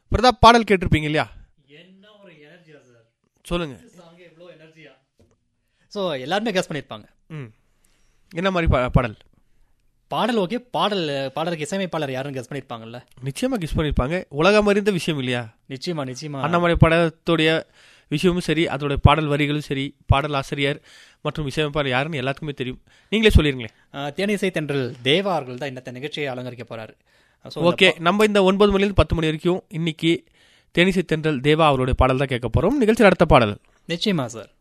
பிரதாப் பாடல் கேட்டிருப்பீங்க இல்லையா என்ன ஒரு எனர்ஜியா சார் சொல்லுங்க சாங் எவ்வளோ எனர்ஜியா ஸோ எல்லாருமே கெஸ் பண்ணியிருப்பாங்க ம் என்ன மாதிரி பா- பாடல் பாடல் ஓகே பாடல் பாடலுக்கு இசையமைப்பாளர் யாரும் கெஸ் பண்ணியிருப்பாங்கல்ல நிச்சயமா கிஸ் பண்ணியிருப்பாங்க உலகம் அறிந்த விஷயம் இல்லையா நிச்சயமா நிச்சயமா அண்ணாமலை படத்துடைய விஷயமும் சரி அதோட பாடல் வரிகளும் சரி பாடல் ஆசிரியர் மற்றும் இசையமைப்பாளர் யாருன்னு எல்லாத்துக்குமே தெரியும் நீங்களே சொல்லிருங்களேன் ஆஹ், தேனிசை தென்றல் தேவா அவர்கள் தான் இந்த நிகழ்ச்சியை அலங்கரிக்க போறாரு ஸோ ஓகே நம்ம இந்த ஒன்பது மணிலேருந்து பத்து மணி வரைக்கும் இன்னைக்கு தேனிசை தென்றல் தேவா அவருடைய பாடல் தான் கேட்க போறோம் நிகழ்ச்சியில் அடுத்த பாடல் நிச்சயமா சார்